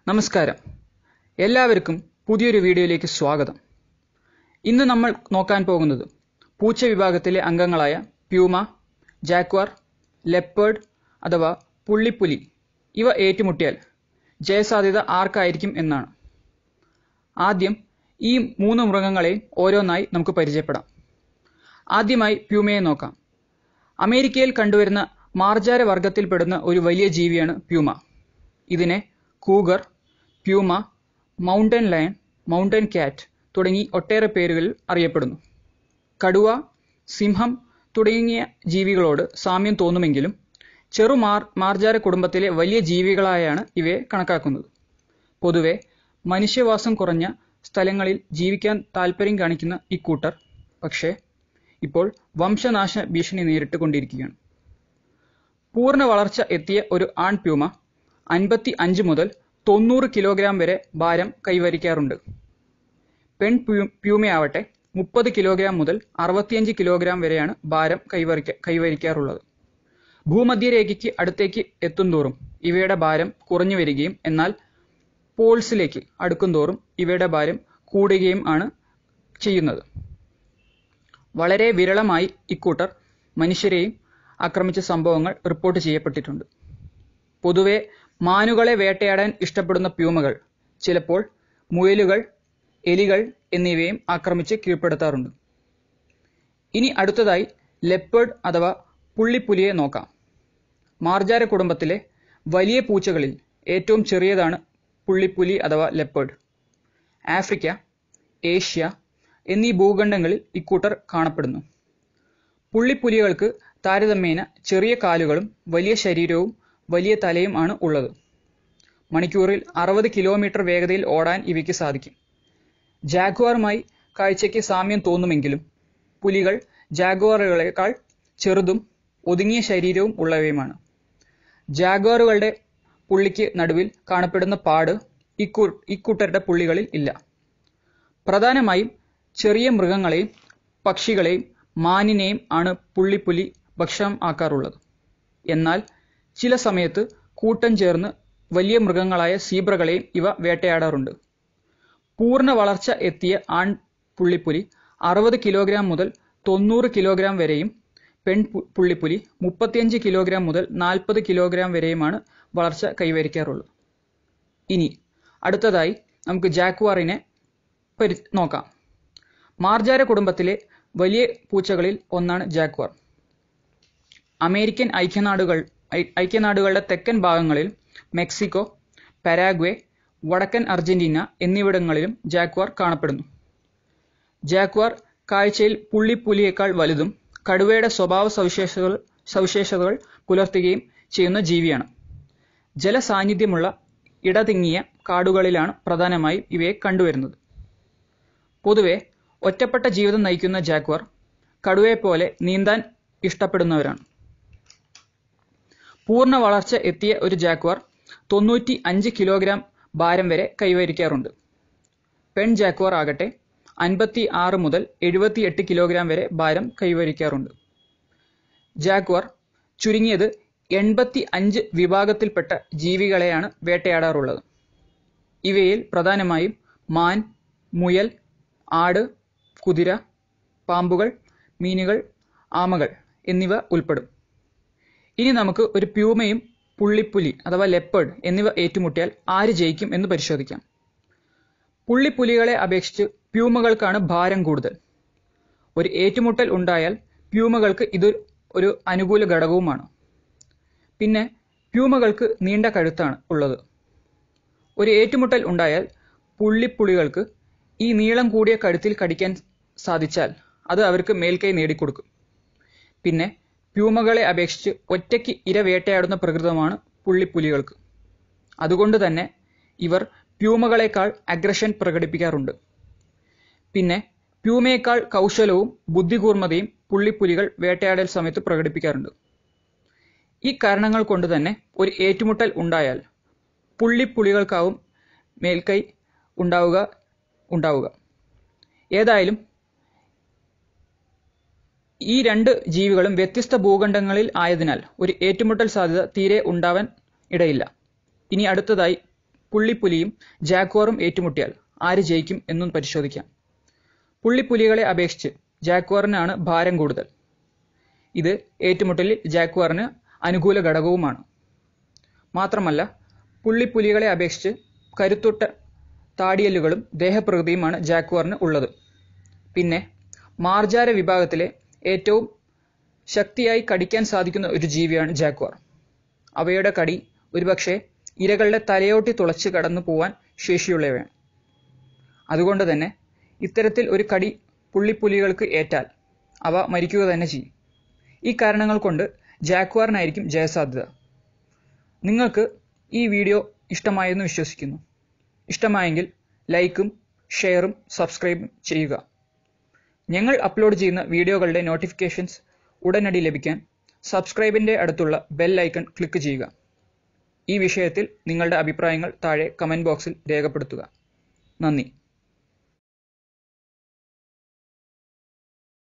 നമസ്കാരം എല്ലാവർക്കും പുതിയൊരു വീഡിയോയിലേക്ക് സ്വാഗതം ഇന്ന് നമ്മൾ നോക്കാൻ പോകുന്നത് പൂച്ച വിഭാഗത്തിലെ അംഗങ്ങളായ പ്യൂമ ജാക്വാർ ലെപ്പേർഡ് അഥവാ പുള്ളിപ്പുലി ഇവ ഏറ്റുമുട്ടിയാൽ ജയസാധ്യത ആർക്കായിരിക്കും എന്നാണ് ആദ്യം ഈ മൂന്ന് മൃഗങ്ങളെയും ഓരോന്നായി നമുക്ക് പരിചയപ്പെടാം ആദ്യമായി പ്യൂമയെ നോക്കാം അമേരിക്കയിൽ കണ്ടുവരുന്ന മാർജാര വർഗത്തിൽപ്പെടുന്ന ഒരു വലിയ ജീവിയാണ് പ്യൂമ ഇതിനെ cougar puma mountain lion mountain cat തുടങ്ങി ഒട്ടേറെ പേരുകളിൽ അറിയപ്പെടുന്നു കടുവ സിംഹം തുടങ്ങിയ ജീവികളോട് സാമ്യം തോന്നുമെങ്കിലും ചെറു മാർ മാർജാര കുടുംബത്തിലെ വലിയ ജീവികളായാണ് ഇവയെ കണക്കാക്കുന്നത് പൊതുവെ മനുഷ്യവാസം കുറഞ്ഞ സ്ഥലങ്ങളിൽ ജീവിക്കാൻ താൽപ്പര്യം കാണിക്കുന്ന ഇക്കൂട്ടർ പക്ഷേ ഇപ്പോൾ വംശനാശ ഭീഷണി നേരിട്ട് കൊണ്ടിരിക്കുകയാണ് പൂർണ്ണ വളർച്ച എത്തിയ ഒരു ആൺ പ്യൂമ അൻപത്തി അഞ്ച് മുതൽ തൊണ്ണൂറ് കിലോഗ്രാം വരെ ഭാരം കൈവരിക്കാറുണ്ട് പെൺ പ്യൂ- പ്യൂമയാവട്ടെ മുപ്പത് കിലോഗ്രാം മുതൽ അറുപത്തിയഞ്ച് കിലോഗ്രാം വരെയാണ് ഭാരം കൈവരിക്ക കൈവരിക്കാറുള്ളത് ഭൂമധ്യരേഖയ്ക്ക് അടുത്തേക്ക് എത്തുംതോറും ഇവയുടെ ഭാരം കുറഞ്ഞു വരികയും എന്നാൽ പോൾസിലേക്ക് അടുക്കുംതോറും ഇവയുടെ ഭാരം കൂടുകയും ആണ് ചെയ്യുന്നത് വളരെ വിരളമായി ഇക്കൂട്ടർ മനുഷ്യരെയും ആക്രമിച്ച സംഭവങ്ങൾ റിപ്പോർട്ട് ചെയ്യപ്പെട്ടിട്ടുണ്ട് പൊതുവെ മാനുകളെ വേട്ടയാടാൻ ഇഷ്ടപ്പെടുന്ന പ്യൂമകൾ ചിലപ്പോൾ മുയലുകൾ എലികൾ എന്നിവയും ആക്രമിച്ച് കീഴ്പ്പെടുത്താറുണ്ട് ഇനി അടുത്തതായി ലെപ്പേർഡ് അഥവാ പുള്ളിപ്പുലിയെ നോക്കാം മാർജാര കുടുംബത്തിലെ വലിയ പൂച്ചകളിൽ ഏറ്റവും ചെറിയതാണ് പുള്ളിപ്പുലി അഥവാ ലെപ്പേർഡ് ആഫ്രിക്ക ഏഷ്യ എന്നീ ഭൂഖണ്ഡങ്ങളിൽ ഇക്കൂട്ടർ കാണപ്പെടുന്നു പുള്ളിപ്പുലികൾക്ക് താരതമ്യേന ചെറിയ കാലുകളും വലിയ ശരീരവും വലിയ തലയും ആണ് ഉള്ളത് മണിക്കൂറിൽ അറുപത് കിലോമീറ്റർ വേഗതയിൽ ഓടാൻ ഇവയ്ക്ക് സാധിക്കും ജാഗ്വാറുമായി കാഴ്ചയ്ക്ക് സാമ്യം തോന്നുമെങ്കിലും പുലികൾ ജാഗ്വാറുകളെക്കാൾ ചെറുതും ഒതുങ്ങിയ ശരീരവും ഉള്ളവയുമാണ് ജാഗ്വാറുകളുടെ പുള്ളിക്ക് നടുവിൽ കാണപ്പെടുന്ന പാട് ഇക്കൂ ഇക്കൂട്ടരുടെ പുള്ളികളിൽ ഇല്ല പ്രധാനമായും ചെറിയ മൃഗങ്ങളെയും പക്ഷികളെയും മാനിനെയും ആണ് പുള്ളിപ്പുലി ഭക്ഷണം ആക്കാറുള്ളത് എന്നാൽ ചില സമയത്ത് കൂട്ടം ചേർന്ന് വലിയ മൃഗങ്ങളായ സീബ്രകളെയും ഇവ വേട്ടയാടാറുണ്ട് പൂർണ്ണ വളർച്ച എത്തിയ ആൺ പുള്ളിപ്പുലി അറുപത് കിലോഗ്രാം മുതൽ തൊണ്ണൂറ് കിലോഗ്രാം വരെയും പെൺ പു- പുള്ളിപ്പുലി മുപ്പത്തിയഞ്ച് കിലോഗ്രാം മുതൽ നാൽപ്പത് കിലോഗ്രാം വരെയുമാണ് വളർച്ച കൈവരിക്കാറുള്ളത് ഇനി അടുത്തതായി നമുക്ക് ജാക്വാറിനെ പരി നോക്കാം മാർജാര കുടുംബത്തിലെ വലിയ പൂച്ചകളിൽ ഒന്നാണ് ജാക്വാർ അമേരിക്കൻ ഐക്യനാടുകൾ ഐ- ഐക്യനാടുകളുടെ തെക്കൻ ഭാഗങ്ങളിൽ മെക്സിക്കോ പരാഗ്വേ വടക്കൻ അർജന്റീന എന്നിവിടങ്ങളിലും ജാക്വാർ കാണപ്പെടുന്നു ജാക്വാർ കാഴ്ചയിൽ പുള്ളിപ്പുലിയേക്കാൾ വലുതും കടുവയുടെ സ്വഭാവ സവിശേഷതകൾ സവിശേഷതകൾ പുലർത്തുകയും ചെയ്യുന്ന ജീവിയാണ് ജലസാന്നിധ്യമുള്ള ഇടതിങ്ങിയ കാടുകളിലാണ് പ്രധാനമായും ഇവയെ കണ്ടുവരുന്നത് പൊതുവെ ഒറ്റപ്പെട്ട ജീവിതം നയിക്കുന്ന ജാക്വാർ കടുവയെപ്പോലെ നീന്താൻ ഇഷ്ടപ്പെടുന്നവരാണ് പൂർണ്ണ വളർച്ച എത്തിയ ഒരു ജാക്വാർ തൊണ്ണൂറ്റി അഞ്ച് കിലോഗ്രാം ഭാരം വരെ കൈവരിക്കാറുണ്ട് പെൺ ജാക്വാർ ആകട്ടെ അൻപത്തി ആറ് മുതൽ എഴുപത്തിയെട്ട് കിലോഗ്രാം വരെ ഭാരം കൈവരിക്കാറുണ്ട് ജാക്വാർ ചുരുങ്ങിയത് എൺപത്തി അഞ്ച് വിഭാഗത്തിൽപ്പെട്ട ജീവികളെയാണ് വേട്ടയാടാറുള്ളത് ഇവയിൽ പ്രധാനമായും മാൻ മുയൽ ആട് കുതിര പാമ്പുകൾ മീനുകൾ ആമകൾ എന്നിവ ഉൾപ്പെടും ഇനി നമുക്ക് ഒരു പ്യൂമയും പുള്ളിപ്പുലി അഥവാ ലെപ്പേർഡ് എന്നിവ ഏറ്റുമുട്ടിയാൽ ആര് ജയിക്കും എന്ന് പരിശോധിക്കാം പുള്ളിപ്പുലികളെ അപേക്ഷിച്ച് പ്യൂമകൾക്കാണ് ഭാരം കൂടുതൽ ഒരു ഏറ്റുമുട്ടൽ ഉണ്ടായാൽ പ്യൂമകൾക്ക് ഇത് ഒരു അനുകൂല ഘടകവുമാണ് പിന്നെ പ്യൂമകൾക്ക് നീണ്ട കഴുത്താണ് ഉള്ളത് ഒരു ഏറ്റുമുട്ടൽ ഉണ്ടായാൽ പുള്ളിപ്പുലികൾക്ക് ഈ നീളം കൂടിയ കഴുത്തിൽ കടിക്കാൻ സാധിച്ചാൽ അത് അവർക്ക് മേൽക്കൈ നേടിക്കൊടുക്കും പിന്നെ പ്യൂമകളെ അപേക്ഷിച്ച് ഒറ്റയ്ക്ക് ഇര വേട്ടയാടുന്ന പ്രകൃതമാണ് പുള്ളിപ്പുലികൾക്ക് അതുകൊണ്ട് തന്നെ ഇവർ പ്യൂമകളെക്കാൾ അഗ്രഷൻ പ്രകടിപ്പിക്കാറുണ്ട് പിന്നെ പ്യൂമയേക്കാൾ കൗശലവും ബുദ്ധികൂർമ്മതയും പുള്ളിപ്പുലികൾ വേട്ടയാടൽ സമയത്ത് പ്രകടിപ്പിക്കാറുണ്ട് ഈ കാരണങ്ങൾ കൊണ്ട് തന്നെ ഒരു ഏറ്റുമുട്ടൽ ഉണ്ടായാൽ പുള്ളിപ്പുലികൾക്കാവും മേൽക്കൈ ഉണ്ടാവുക ഉണ്ടാവുക ഏതായാലും ഈ രണ്ട് ജീവികളും വ്യത്യസ്ത ഭൂഖണ്ഡങ്ങളിൽ ആയതിനാൽ ഒരു ഏറ്റുമുട്ടൽ സാധ്യത തീരെ ഉണ്ടാവാൻ ഇടയില്ല ഇനി അടുത്തതായി പുള്ളിപ്പുലിയും ജാഗ്വാറും ഏറ്റുമുട്ടിയാൽ ആര് ജയിക്കും എന്നും പരിശോധിക്കാം പുള്ളിപ്പുലികളെ അപേക്ഷിച്ച് ജാഗ്വാറിനാണ് ഭാരം കൂടുതൽ ഇത് ഏറ്റുമുട്ടലിൽ ജാഗ്വാറിന് അനുകൂല ഘടകവുമാണ് മാത്രമല്ല പുള്ളിപ്പുലികളെ അപേക്ഷിച്ച് കരുത്തുറ്റ താടിയെല്ലുകളും ദേഹപ്രകൃതിയുമാണ് ജാഗ്വാറിന് ഉള്ളത് പിന്നെ മാർജാര വിഭാഗത്തിലെ ഏറ്റവും ശക്തിയായി കടിക്കാൻ സാധിക്കുന്ന ഒരു ജീവിയാണ് ജാഗ്വാർ അവയുടെ കടി ഒരുപക്ഷെ ഇരകളുടെ തലയോട്ടി തുളച്ച് കടന്നു പോവാൻ ശേഷിയുള്ളവയാണ് അതുകൊണ്ട് തന്നെ ഇത്തരത്തിൽ ഒരു കടി പുള്ളിപ്പുലികൾക്ക് ഏറ്റാൽ അവ മരിക്കുക തന്നെ ചെയ്യും ഈ കാരണങ്ങൾ കൊണ്ട് ജാക്വാറിനായിരിക്കും ജയസാധ്യത നിങ്ങൾക്ക് ഈ വീഡിയോ ഇഷ്ടമായെന്ന് വിശ്വസിക്കുന്നു ഇഷ്ടമായെങ്കിൽ ലൈക്കും ഷെയറും സബ്സ്ക്രൈബും ചെയ്യുക ഞങ്ങൾ അപ്ലോഡ് ചെയ്യുന്ന വീഡിയോകളുടെ നോട്ടിഫിക്കേഷൻസ് ഉടനടി ലഭിക്കാൻ സബ്സ്ക്രൈബിൻ്റെ അടുത്തുള്ള ബെൽ ഐക്കൺ ക്ലിക്ക് ചെയ്യുക ഈ വിഷയത്തിൽ നിങ്ങളുടെ അഭിപ്രായങ്ങൾ താഴെ കമൻറ്റ് ബോക്സിൽ രേഖപ്പെടുത്തുക നന്ദി